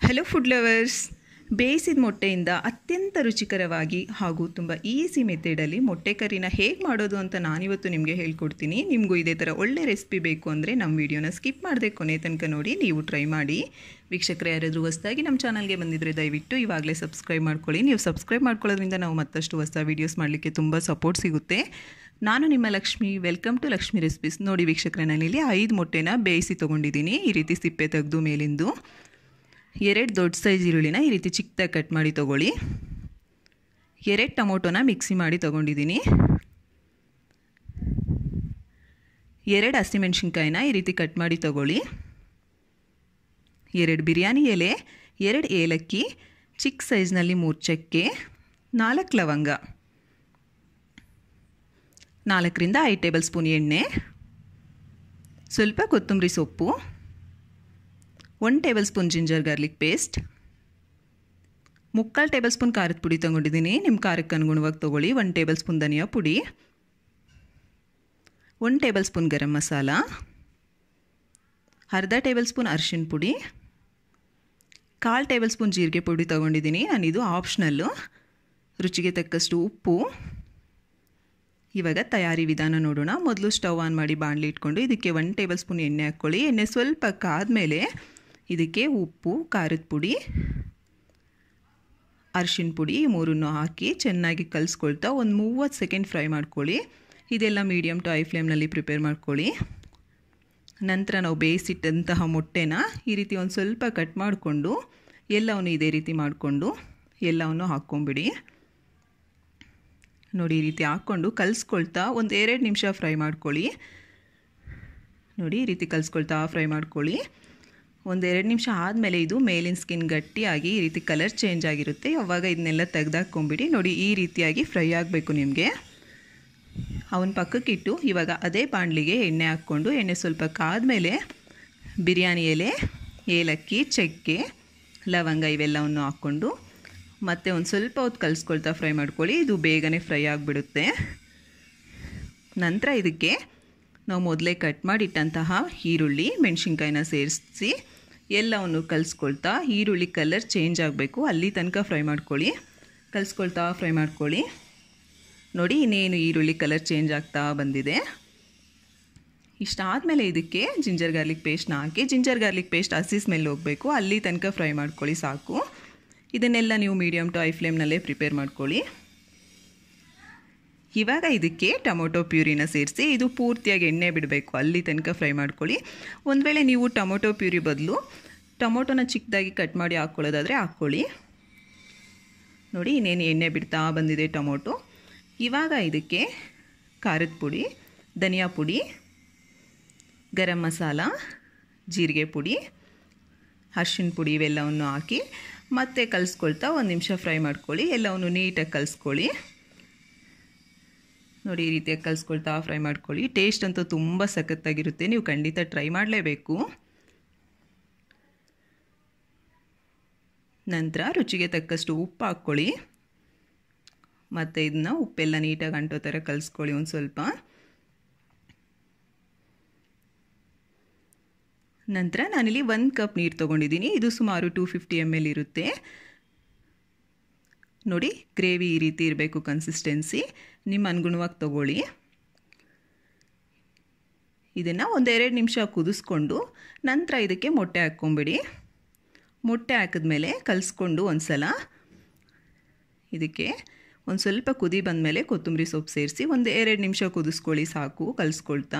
hello food lovers ಬೇಯಿಸಿದ ಮೊಟ್ಟೆಯಿಂದ ಅತ್ಯಂತ ರುಚಿಕರವಾಗಿ ಹಾಗೂ ತುಂಬ ಈಸಿ ಮೆಥಡಲ್ಲಿ ಮೊಟ್ಟೆ ಕರಿನ ಹೇಗೆ ಮಾಡೋದು ಅಂತ ನಾನಿವತ್ತು ನಿಮಗೆ ಹೇಳ್ಕೊಡ್ತೀನಿ ನಿಮಗೂ ಇದೇ ಥರ ಒಳ್ಳೆ ರೆಸಿಪಿ ಬೇಕು ಅಂದರೆ ನಮ್ಮ ವೀಡಿಯೋನ ಸ್ಕಿಪ್ ಮಾಡದೆ ಕೊನೆ ತನಕ ನೋಡಿ ನೀವು ಟ್ರೈ ಮಾಡಿ ವೀಕ್ಷಕರು ಯಾರಾದರೂ ಹೊಸದಾಗಿ ನಮ್ಮ ಚಾನಲ್ಗೆ ಬಂದಿದ್ದರೆ ದಯವಿಟ್ಟು ಇವಾಗಲೇ ಸಬ್ಸ್ಕ್ರೈಬ್ ಮಾಡ್ಕೊಳ್ಳಿ ನೀವು ಸಬ್ಸ್ಕ್ರೈಬ್ ಮಾಡ್ಕೊಳ್ಳೋದ್ರಿಂದ ನಾವು ಮತ್ತಷ್ಟು ಹೊಸ ವೀಡಿಯೋಸ್ ಮಾಡಲಿಕ್ಕೆ ತುಂಬ ಸಪೋರ್ಟ್ ಸಿಗುತ್ತೆ ನಾನು ನಿಮ್ಮ Lakshmi welcome to Lakshmi recipes ನೋಡಿ ವೀಕ್ಷಕರೇ ನಾನಿಲ್ಲಿ ಐದು ಮೊಟ್ಟೆನ ಬೇಯಿಸಿ ತೊಗೊಂಡಿದ್ದೀನಿ ಈ ರೀತಿ ಸಿಪ್ಪೆ ತೆಗೆದು ಮೇಲಿಂದು ಎರಡು ದೊಡ್ಡ ಸೈಜ್ ಈರುಳ್ಳಿನ ಈ ರೀತಿ ಚಿಕ್ಕದಾಗಿ ಕಟ್ ಮಾಡಿ ತೊಗೊಳ್ಳಿ ಎರಡು ಟೊಮೊಟೊನ ಮಿಕ್ಸಿ ಮಾಡಿ ತೊಗೊಂಡಿದ್ದೀನಿ ಎರಡು ಹಸಿಮೆಣ್ಸಿನ್ಕಾಯಿನ ಈ ರೀತಿ ಕಟ್ ಮಾಡಿ ತೊಗೊಳ್ಳಿ ಎರಡು ಬಿರಿಯಾನಿ ಎಲೆ ಎರಡು ಏಲಕ್ಕಿ ಚಿಕ್ಕ ಸೈಜ್ನಲ್ಲಿ ಮೂರು ಚಕ್ಕೆ ನಾಲ್ಕು ಲವಂಗ ನಾಲ್ಕರಿಂದ ಐದು ಟೇಬಲ್ ಸ್ಪೂನ್ ಎಣ್ಣೆ ಸ್ವಲ್ಪ ಕೊತ್ತಂಬರಿ ಸೊಪ್ಪು one tablespoon ginger garlic paste ಮುಕ್ಕಾಲು ಟೇಬಲ್ ಸ್ಪೂನ್ ಖಾರದ ಪುಡಿ ತೊಗೊಂಡಿದ್ದೀನಿ ನಿಮ್ಮ ಖಾರಕ್ಕೆ ಅನುಗುಣವಾಗಿ ತೊಗೊಳ್ಳಿ ಒನ್ ಟೇಬಲ್ ಸ್ಪೂನ್ ಧನಿಯಾ ಪುಡಿ one tablespoon garam masala ಅರ್ಧ ಟೇಬಲ್ ಸ್ಪೂನ್ ಅರಿಶಿನ ಪುಡಿ ಕಾಲು ಟೇಬಲ್ ಸ್ಪೂನ್ ಜೀರಿಗೆ ಪುಡಿ ತೊಗೊಂಡಿದ್ದೀನಿ ನಾನಿದು ಆಪ್ಷನಲ್ಲು ರುಚಿಗೆ ತಕ್ಕಷ್ಟು ಉಪ್ಪು ಇವಾಗ ತಯಾರಿ ವಿಧಾನ ನೋಡೋಣ ಮೊದಲು ಸ್ಟವ್ ಆನ್ ಮಾಡಿ ಬಾಣಲಿ ಇಟ್ಕೊಂಡು ಇದಕ್ಕೆ ಒನ್ ಟೇಬಲ್ ಸ್ಪೂನ್ ಎಣ್ಣೆ ಹಾಕ್ಕೊಳ್ಳಿ ಎಣ್ಣೆ ಸ್ವಲ್ಪ ಕಾದ್ಮೇಲೆ ಇದಕ್ಕೆ ಉಪ್ಪು ಖಾರದ ಪುಡಿ ಅರಿಶಿನ ಪುಡಿ ಈ ಮೂರನ್ನು ಹಾಕಿ ಚೆನ್ನಾಗಿ ಕಲಿಸ್ಕೊಳ್ತಾ ಒಂದು ಮೂವತ್ತು ಸೆಕೆಂಡ್ ಫ್ರೈ ಮಾಡ್ಕೊಳ್ಳಿ ಇದೆಲ್ಲ ಮೀಡಿಯಮ್ ಟು ಐ ಫ್ಲೇಮ್ನಲ್ಲಿ ಪ್ರಿಪೇರ್ ಮಾಡ್ಕೊಳ್ಳಿ ನಂತರ ನಾವು ಬೇಯಿಸಿಟ್ಟಂತಹ ಮೊಟ್ಟೆನ ಈ ರೀತಿ ಒಂದು ಸ್ವಲ್ಪ ಕಟ್ ಮಾಡಿಕೊಂಡು ಎಲ್ಲವನ್ನು ಇದೇ ರೀತಿ ಮಾಡಿಕೊಂಡು ಎಲ್ಲವನ್ನು ಹಾಕ್ಕೊಂಬಿಡಿ ನೋಡಿ ಈ ರೀತಿ ಹಾಕ್ಕೊಂಡು ಕಲಿಸ್ಕೊಳ್ತಾ ಒಂದು ಎರಡು ನಿಮಿಷ ಫ್ರೈ ಮಾಡ್ಕೊಳ್ಳಿ ನೋಡಿ ಈ ರೀತಿ ಕಲಿಸ್ಕೊಳ್ತಾ ಫ್ರೈ ಮಾಡ್ಕೊಳ್ಳಿ ಒಂದು ಎರಡು ನಿಮಿಷ ಆದಮೇಲೆ ಇದು ಮೇಲಿನ ಸ್ಕಿನ್ ಗಟ್ಟಿಯಾಗಿ ಈ ರೀತಿ ಕಲರ್ ಚೇಂಜ್ ಆಗಿರುತ್ತೆ ಅವಾಗ ಇದನ್ನೆಲ್ಲ ತೆಗೆದಾಕೊಂಬಿಡಿ ನೋಡಿ ಈ ರೀತಿಯಾಗಿ ಫ್ರೈ ಆಗಬೇಕು ನಿಮಗೆ ಅವನ ಪಕ್ಕಕ್ಕಿಟ್ಟು ಇವಾಗ ಅದೇ ಬಾಣಲಿಗೆ ಎಣ್ಣೆ ಹಾಕ್ಕೊಂಡು ಎಣ್ಣೆ ಸ್ವಲ್ಪ ಕಾದ್ಮೇಲೆ ಬಿರಿಯಾನಿ ಎಲೆ ಏಲಕ್ಕಿ ಚಕ್ಕೆ ಲವಂಗ ಇವೆಲ್ಲವನ್ನು ಹಾಕ್ಕೊಂಡು ಮತ್ತು ಒಂದು ಸ್ವಲ್ಪ ಹೊತ್ತು ಕಲಿಸ್ಕೊಳ್ತಾ ಫ್ರೈ ಮಾಡ್ಕೊಳ್ಳಿ ಇದು ಬೇಗನೆ ಫ್ರೈ ಆಗಿಬಿಡುತ್ತೆ ನಂತರ ಇದಕ್ಕೆ ನಾವು ಮೊದಲೇ ಕಟ್ ಮಾಡಿಟ್ಟಂತಹ ಈರುಳ್ಳಿ ಮೆಣಸಿನ್ಕಾಯಿನ ಸೇರಿಸಿ ಎಲ್ಲವನ್ನು ಕಲಿಸ್ಕೊಳ್ತಾ ಈರುಳ್ಳಿ ಕಲರ್ ಚೇಂಜ್ ಆಗಬೇಕು ಅಲ್ಲಿ ತನಕ ಫ್ರೈ ಮಾಡ್ಕೊಳ್ಳಿ ಕಲಿಸ್ಕೊಳ್ತಾ ಫ್ರೈ ಮಾಡ್ಕೊಳ್ಳಿ ನೋಡಿ ಇನ್ನೇನು ಈರುಳ್ಳಿ ಕಲರ್ ಚೇಂಜ್ ಆಗ್ತಾ ಬಂದಿದೆ ಇಷ್ಟಾದಮೇಲೆ ಇದಕ್ಕೆ ಜಿಂಜರ್ ಗಾರ್ಲಿಕ್ ಪೇಸ್ಟ್ನ ಹಾಕಿ ಜಿಂಜರ್ ಗಾರ್ಲಿಕ್ ಪೇಸ್ಟ್ ಹಸಿ ಸ್ಮೆಲ್ ಹೋಗಬೇಕು ಅಲ್ಲಿ ತನಕ ಫ್ರೈ ಮಾಡ್ಕೊಳ್ಳಿ ಸಾಕು ಇದನ್ನೆಲ್ಲ ನೀವು ಮೀಡಿಯಮ್ ಟು ಐ ಫ್ಲೇಮ್ನಲ್ಲೇ ಪ್ರಿಪೇರ್ ಮಾಡ್ಕೊಳ್ಳಿ ಇವಾಗ ಇದಕ್ಕೆ ಟೊಮೊಟೊ ಪ್ಯೂರಿನ ಸೇರಿಸಿ ಇದು ಪೂರ್ತಿಯಾಗಿ ಎಣ್ಣೆ ಬಿಡಬೇಕು ಅಲ್ಲಿ ತನಕ ಫ್ರೈ ಮಾಡ್ಕೊಳ್ಳಿ ಒಂದು ವೇಳೆ ನೀವು ಟೊಮೊಟೊ ಪ್ಯೂರಿ ಬದಲು ಟೊಮೊಟೊನ ಚಿಕ್ಕದಾಗಿ ಕಟ್ ಮಾಡಿ ಹಾಕ್ಕೊಳ್ಳೋದಾದರೆ ಹಾಕ್ಕೊಳ್ಳಿ ನೋಡಿ ಇನ್ನೇನು ಎಣ್ಣೆ ಬಿಡ್ತಾ ಬಂದಿದೆ ಟೊಮೊಟೊ ಇವಾಗ ಇದಕ್ಕೆ ಖಾರದ ಪುಡಿ ಧನಿಯಾ ಪುಡಿ ಗರಂ ಮಸಾಲ ಜೀರಿಗೆ ಪುಡಿ ಅರ್ಶಿನ ಪುಡಿ ಇವೆಲ್ಲವನ್ನು ಹಾಕಿ ಮತ್ತೆ ಕಲಿಸ್ಕೊಳ್ತಾ ಒಂದು ನಿಮಿಷ ಫ್ರೈ ಮಾಡ್ಕೊಳ್ಳಿ ಎಲ್ಲವನ್ನು ನೀಟಾಗಿ ಕಲಿಸ್ಕೊಳ್ಳಿ ನೋಡಿ ಈ ರೀತಿಯಾಗಿ ಕಲಿಸ್ಕೊಳ್ತಾ ಫ್ರೈ ಮಾಡ್ಕೊಳ್ಳಿ ಟೇಸ್ಟ್ ಅಂತೂ ತುಂಬ ಸಖತ್ತಾಗಿರುತ್ತೆ ನೀವು ಖಂಡಿತ ಟ್ರೈ ಮಾಡಲೇಬೇಕು ನಂತರ ರುಚಿಗೆ ತಕ್ಕಷ್ಟು ಉಪ್ಪು ಹಾಕ್ಕೊಳ್ಳಿ ಮತ್ತು ಇದನ್ನ ಉಪ್ಪೆಲ್ಲ ನೀಟಾಗಿ ಅಂಟೋ ಥರ ಕಲಿಸ್ಕೊಳ್ಳಿ ಒಂದು ಸ್ವಲ್ಪ ನಂತರ ನಾನಿಲ್ಲಿ ಒಂದು ಕಪ್ ನೀರು ತೊಗೊಂಡಿದ್ದೀನಿ ಇದು ಸುಮಾರು ಟೂ ಫಿಫ್ಟಿ ಎಮ್ ಎಲ್ ಇರುತ್ತೆ ನೋಡಿ ಗ್ರೇವಿ ಈ ರೀತಿ ಇರಬೇಕು ಕನ್ಸಿಸ್ಟೆನ್ಸಿ ನಿಮ್ಮ ಅನುಗುಣವಾಗಿ ತಗೊಳ್ಳಿ ಇದನ್ನು ಒಂದೆರಡು ನಿಮಿಷ ಕುದಿಸ್ಕೊಂಡು ನಂತರ ಇದಕ್ಕೆ ಮೊಟ್ಟೆ ಹಾಕ್ಕೊಂಬಿಡಿ ಮೊಟ್ಟೆ ಹಾಕಿದ್ಮೇಲೆ ಕಲಿಸ್ಕೊಂಡು ಒಂದು ಸಲ ಇದಕ್ಕೆ ಒಂದು ಸ್ವಲ್ಪ ಕುದಿ ಬಂದಮೇಲೆ ಕೊತ್ತಂಬರಿ ಸೊಪ್ಪು ಸೇರಿಸಿ ಒಂದು ಎರಡು ನಿಮಿಷ ಕುದಿಸ್ಕೊಳ್ಳಿ ಸಾಕು ಕಲಿಸ್ಕೊಳ್ತಾ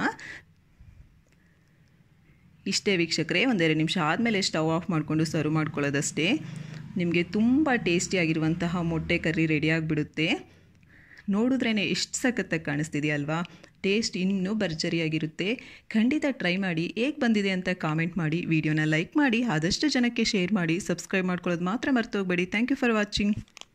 ಇಷ್ಟೇ ವೀಕ್ಷಕರೇ ಒಂದೆರಡು ನಿಮಿಷ ಆದಮೇಲೆ ಸ್ಟವ್ ಆಫ್ ಮಾಡಿಕೊಂಡು ಸರ್ವ್ ಮಾಡ್ಕೊಳ್ಳೋದಷ್ಟೇ ನಿಮಗೆ ತುಂಬ ಟೇಸ್ಟಿಯಾಗಿರುವಂತಹ ಮೊಟ್ಟೆ ಕರ್ರಿ ರೆಡಿ ಆಗಿಬಿಡುತ್ತೆ ನೋಡಿದ್ರೇ ಎಷ್ಟು ಸಖತ್ತಾಗಿ ಕಾಣಿಸ್ತಿದೆಯಲ್ವಾ ಟೇಸ್ಟ್ ಇನ್ನೂ ಭರ್ಜರಿಯಾಗಿರುತ್ತೆ ಖಂಡಿತ ಟ್ರೈ ಮಾಡಿ ಹೇಗೆ ಬಂದಿದೆ ಅಂತ ಕಾಮೆಂಟ್ ಮಾಡಿ ವಿಡಿಯೋನ ಲೈಕ್ ಮಾಡಿ ಆದಷ್ಟು ಜನಕ್ಕೆ ಶೇರ್ ಮಾಡಿ ಸಬ್ಸ್ಕ್ರೈಬ್ ಮಾಡ್ಕೊಳ್ಳೋದು ಮಾತ್ರ ಮರ್ತೋಗ್ಬೇಡಿ ಥ್ಯಾಂಕ್ ಯು ಫಾರ್ ವಾಚಿಂಗ್